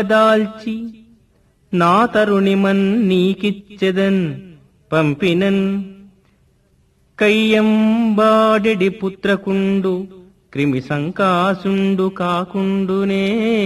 దాల్చి నా తరుణిమన్ నీకిచ్చెదన్ పంపినన్ కయ్యంబాడెడి పుత్రకుండు క్రిమి సంకాసుండు కాకుండునే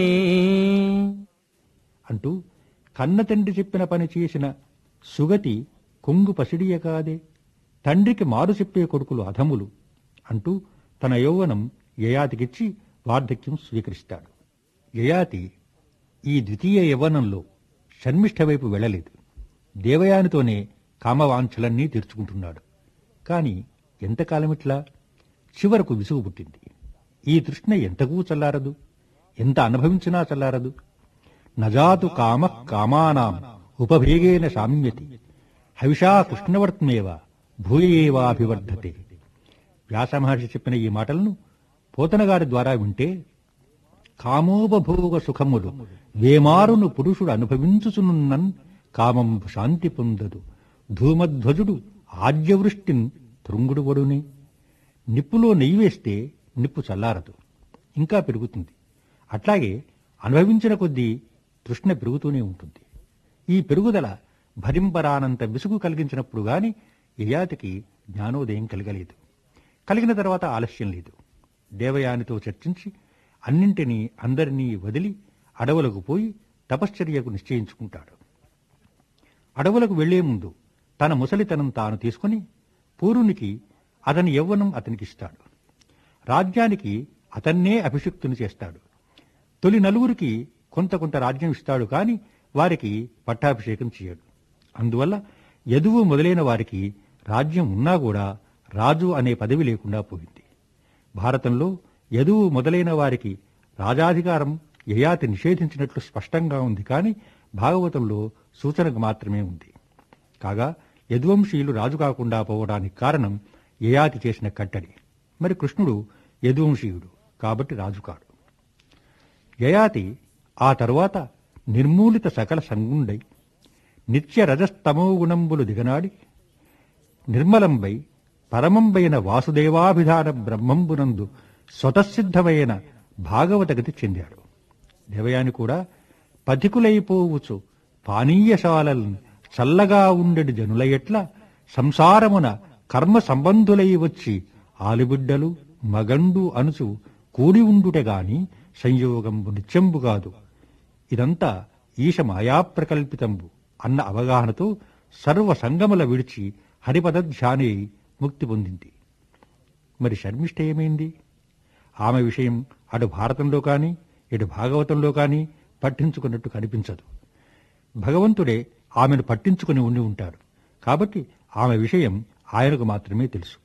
అంటూ కన్న తండ్రి చెప్పిన పని చేసిన సుగతి కొంగు పసిడియ కాదే తండ్రికి మారు చెప్పే కొడుకులు అధములు అంటూ తన యౌవనం యయాతికిచ్చి వార్ధక్యం స్వీకరిస్తాడు యయాతి ఈ ద్వితీయ యవ్వనంలో షణ్మిష్ఠ వైపు వెళ్ళలేదు దేవయానితోనే కామవాంఛలన్నీ తీర్చుకుంటున్నాడు కాని ఎంతకాలమిట్లా చివరకు విసుగు పుట్టింది ఈ తృష్ణ ఎంతకూ చల్లారదు ఎంత అనుభవించినా చల్లారదు నజాతు కామ కామానాం ఉపభేగేన సామ్యతి హవిషా కృష్ణవర్త్మేవ భూయేవాభివర్ధతే వ్యాసమహర్షి చెప్పిన ఈ మాటలను పోతనగారి ద్వారా వింటే కామోపభోగ సుఖములు వేమారును పురుషుడు అనుభవించుచునున్నన్ కామం శాంతి పొందదు ధూమధ్వజుడు ఆజ్యవృష్టిన్ తృంగుడువడునే నిప్పులో నెయ్యి వేస్తే నిప్పు చల్లారదు ఇంకా పెరుగుతుంది అట్లాగే అనుభవించిన కొద్దీ తృష్ణ పెరుగుతూనే ఉంటుంది ఈ పెరుగుదల భరింపరానంత విసుగు కలిగించినప్పుడు గాని యయాతికి జ్ఞానోదయం కలగలేదు కలిగిన తర్వాత ఆలస్యం లేదు దేవయానితో చర్చించి అన్నింటినీ అందరినీ వదిలి అడవులకు పోయి తపశ్చర్యకు నిశ్చయించుకుంటాడు అడవులకు వెళ్లే ముందు తన ముసలితనం తాను తీసుకుని పూరునికి అతని యవ్వనం అతనికిస్తాడు రాజ్యానికి అతన్నే అభిషిక్తుని చేస్తాడు తొలి నలుగురికి కొంత కొంత రాజ్యం ఇస్తాడు కాని వారికి పట్టాభిషేకం చేయడు అందువల్ల యదువు మొదలైన వారికి రాజ్యం ఉన్నా కూడా రాజు అనే పదవి లేకుండా పోయింది భారతంలో యదువు మొదలైన వారికి రాజాధికారం యయాతి నిషేధించినట్లు స్పష్టంగా ఉంది కాని భాగవతంలో సూచనకు మాత్రమే ఉంది కాగా యదువంశీయులు రాజు కాకుండా పోవడానికి కారణం యయాతి చేసిన కట్టడి మరి కృష్ణుడు యదువంశీయుడు కాబట్టి రాజు కాడు యయాతి ఆ తరువాత నిర్మూలిత సకల సంగుండై నిత్య రజస్తమో గుణంబులు దిగనాడి నిర్మలంబై పరమంబైన వాసుదేవాభిధాన బ్రహ్మంబునందు స్వతసిద్ధమైన భాగవతగతి చెందాడు దేవయాని కూడా పథికులైపోవచ్చు పానీయశాలల్ చల్లగా ఉండెడి జనుల ఎట్ల సంసారమున కర్మ సంబంధులై వచ్చి ఆలిబిడ్డలు మగండు అనుచు కూడి ఉండుట గాని సంయోగంబు నిత్యంబు కాదు ఇదంతా ఈశ మాయాప్రకల్పితంబు అన్న అవగాహనతో సర్వ సంగముల విడిచి హరిపద ధ్యానే ముక్తి పొందింది మరి శర్మిష్ఠ ఏమైంది ఆమె విషయం అటు భారతంలో కాని ఇటు భాగవతంలో కాని పట్టించుకున్నట్టు కనిపించదు భగవంతుడే ఆమెను పట్టించుకుని ఉండి ఉంటాడు కాబట్టి ఆమె విషయం ఆయనకు మాత్రమే తెలుసు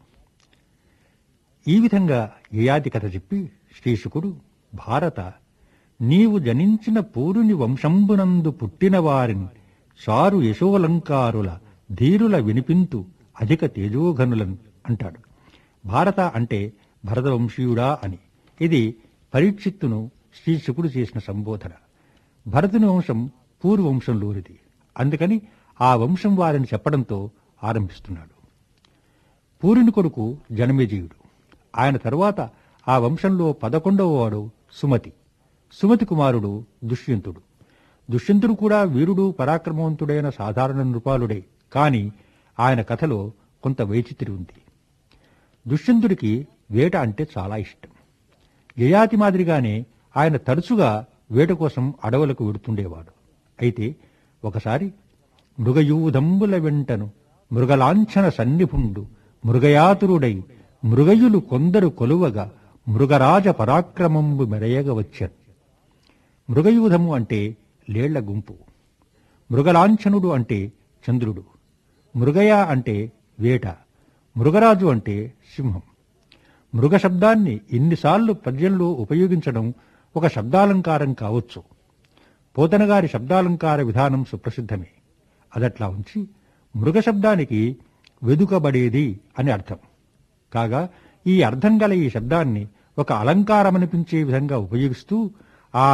ఈ విధంగా యయాతి కథ చెప్పి శ్రీశుకుడు భారత నీవు జనించిన పూరుని వంశంబునందు పుట్టిన వారిని చారు యశోలంకారుల ధీరుల వినిపింతు అధిక తేజోఘనులను అంటాడు భారత అంటే భరతవంశీయుడా అని ఇది పరీక్షిత్తును శ్రీశుకుడు చేసిన సంబోధన భరతుని వంశం పూర్వవంశంలోనిది అందుకని ఆ వంశం వారిని చెప్పడంతో ఆరంభిస్తున్నాడు పూరుని కొడుకు జనమేజయుడు ఆయన తరువాత ఆ వంశంలో పదకొండవ వాడు సుమతి సుమతి కుమారుడు దుష్యంతుడు దుష్యంతుడు కూడా వీరుడు పరాక్రమవంతుడైన సాధారణ నృపాలుడే కాని ఆయన కథలో కొంత వైచిత్రి ఉంది దుష్యంతుడికి వేట అంటే చాలా ఇష్టం యయాతి మాదిరిగానే ఆయన తరచుగా వేట కోసం అడవులకు వెడుతుండేవాడు అయితే ఒకసారి మృగయూధంబుల వెంటను మృగలాంఛన సన్నిభుండు మృగయాతురుడై మృగయులు కొందరు కొలువగా మృగరాజ పరాక్రమంబు మెరయగ వచ్చారు మృగయూధము అంటే లేళ్ల గుంపు మృగలాంఛనుడు అంటే చంద్రుడు మృగయ అంటే వేట మృగరాజు అంటే సింహం మృగ శబ్దాన్ని ఇన్నిసార్లు పద్యంలో ఉపయోగించడం ఒక శబ్దాలంకారం కావచ్చు పోతనగారి శబ్దాలంకార విధానం సుప్రసిద్ధమే అదట్లా ఉంచి మృగ శబ్దానికి వెదుకబడేది అని అర్థం కాగా ఈ అర్థం గల ఈ శబ్దాన్ని ఒక అలంకారమనిపించే విధంగా ఉపయోగిస్తూ